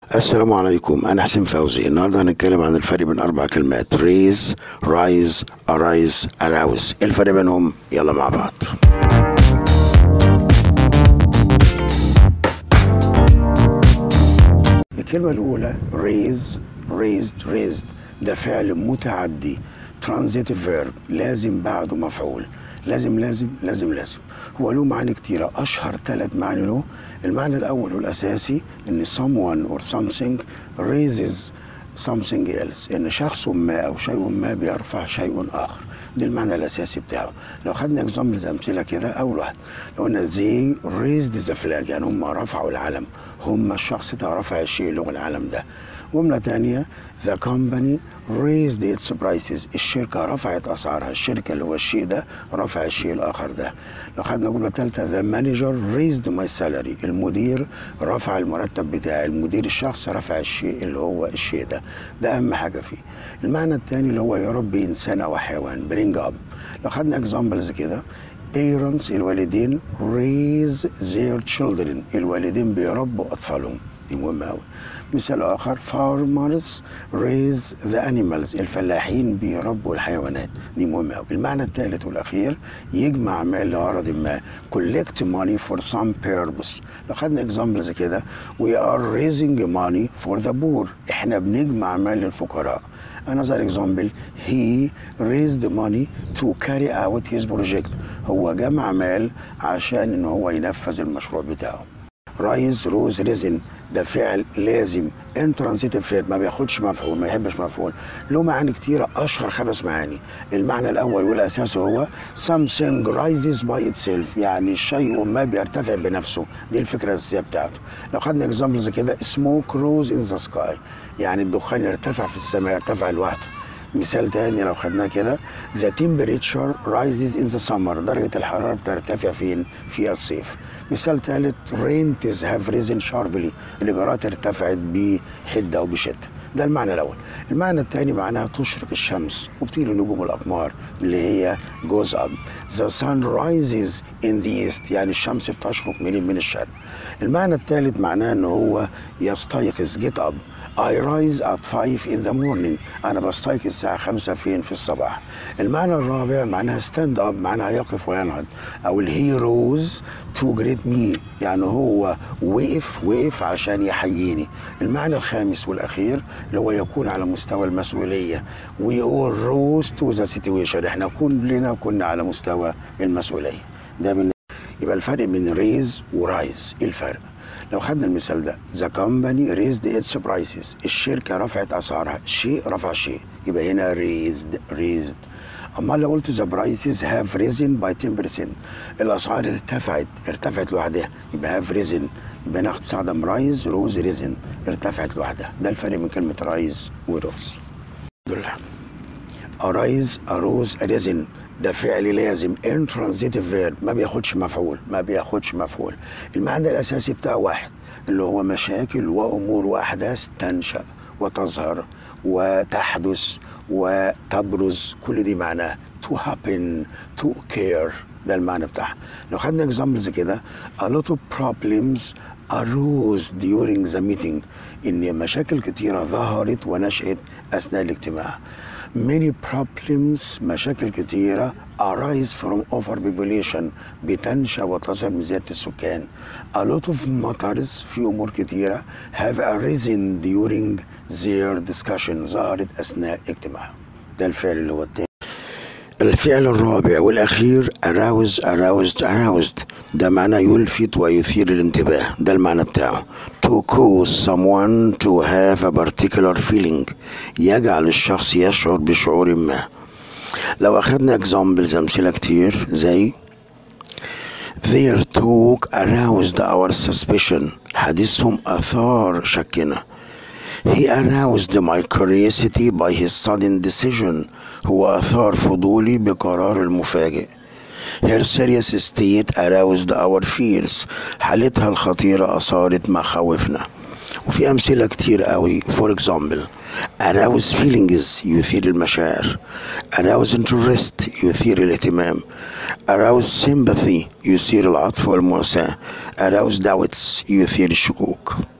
السلام عليكم أنا حسين فوزي النهاردة هنتكلم عن الفرق بين أربع كلمات raise, rise, arise, arouse إيه الفرق بينهم يلا مع بعض الكلمة الأولى raise, raised, raised ده فعل متعدي transitive verb لازم بعده مفعول لازم لازم لازم لازم هو له معاني كتيرة أشهر ثلاث معاني له المعنى الأول والأساسي إن someone or something raises something else إن شخص ما أو شيء ما بيرفع شيء آخر ده المعنى الأساسي بتاعه لو خدنا اكزامبلز أمثلة كده أول واحد لو قلنا they raised the flag يعني هم رفعوا العلم هم الشخص ده رفع الشيء اللي هو العلم ده جملة تانية the company raised its prices الشركة رفعت أسعارها الشركة اللي هو الشيء ده رفع الشيء الآخر ده لو خدنا جملة تالتة the manager raised my salary المدير رفع المرتب بتاعي المدير الشخص رفع الشيء اللي هو الشيء ده ده أهم حاجة فيه المعنى التاني اللي هو يربي إنسان أو حيوان bring up لو خدنا examples كده parents الوالدين raise their children الوالدين بيربوا أطفالهم دي مهمة أوي مثال آخر farmers raise the animals الفلاحين بيربوا الحيوانات دي مهمة أوي المعنى الثالث والأخير يجمع مال لغرض ما collect money for some purpose لو خدنا examples كده we are raising money for the poor احنا بنجمع مال للفقراء another example he raised money to carry out his project هو جمع مال عشان ان هو ينفذ المشروع بتاعه رايز روز ريزن ده فعل لازم انترانسيتيف فير ما بياخدش مفعول ما يحبش مفعول له معاني كتيره اشهر خمس معاني المعنى الاول والاساسي هو something rises by itself يعني شيء ما بيرتفع بنفسه دي الفكره الاساسيه بتاعته لو خدنا اكزامبلز كده smoke rose in the sky يعني الدخان يرتفع في السماء يرتفع لوحده مثال تاني لو خدناه كده the temperature rises in the summer درجة الحرارة بترتفع فين؟ في الصيف مثال ثالث rents have risen sharply الإيجارات ارتفعت بحدة أو بشدة ده المعنى الأول المعنى الثاني معناها تشرق الشمس وبتيجي نجوم الأقمار اللي هي goes up the sun rises in the east يعني الشمس بتشرق منين من الشرق المعنى الثالث معناه ان هو يستيقظ get up I rise at 5 in the morning أنا بستيقظ الساعة 5 فين في الصباح المعنى الرابع معناها stand up معناها يقف وينهض أو he rose to greet me يعني هو وقف وقف عشان يحييني المعنى الخامس والأخير اللي هو يكون على مستوى المسؤولية we all rose to the situation احنا كلنا كنا على مستوى المسؤولية ده من يبقى الفرق بين ريز ورايز ايه الفرق لو خدنا المثال ده ذا كومباني ريزد اتس برايسز الشركه رفعت اسعارها شيء رفع شيء يبقى هنا ريزد ريزد اما لو قلت ذا برايسز هاف ريزن باي 10% الاسعار ارتفعت ارتفعت لوحدها يبقى هاف ريزن يبقى هنا استخدم رايز روز ريزن ارتفعت لوحدها ده الفرق بين كلمه رايز وروز دول ارايز اروز ريزن ده فعل لازم intransitive verb ما بياخدش مفعول ما بياخدش مفعول المعنى الاساسي بتاعه واحد اللي هو مشاكل وامور واحداث تنشا وتظهر وتحدث وتبرز كل دي معناه to happen to care ده المعنى بتاعها لو خدنا examples كده a lot of problems arose during the meeting ان مشاكل كتيرة ظهرت ونشأت اثناء الاجتماع many problems مشاكل كتيرة arise from overpopulation بتنشأ وتظهر من زيادة السكان a lot of matters في أمور كتيرة have arisen during their discussion ظهرت أثناء اجتماع ده الفعل اللي هو التاني الفعل الرابع والأخير arouse aroused aroused ده معناه يلفت ويثير الانتباه ده المعنى بتاعه to cause someone to have a particular feeling يجعل الشخص يشعر بشعور ما لو أخذنا examples أمثلة كتير زي their talk aroused our suspicion حديثهم أثار شكنا He aroused my curiosity by his sudden decision. هو أثار فضولي بقرار المفاجئ. Her serious state aroused our fears. حالتها الخطيرة أثارت مخاوفنا. وفي أمثلة كتير قوي for example arouse feelings يثير المشاعر arouse interest يثير الاهتمام arouse sympathy يثير العطف والمواساة arouse doubts يثير الشكوك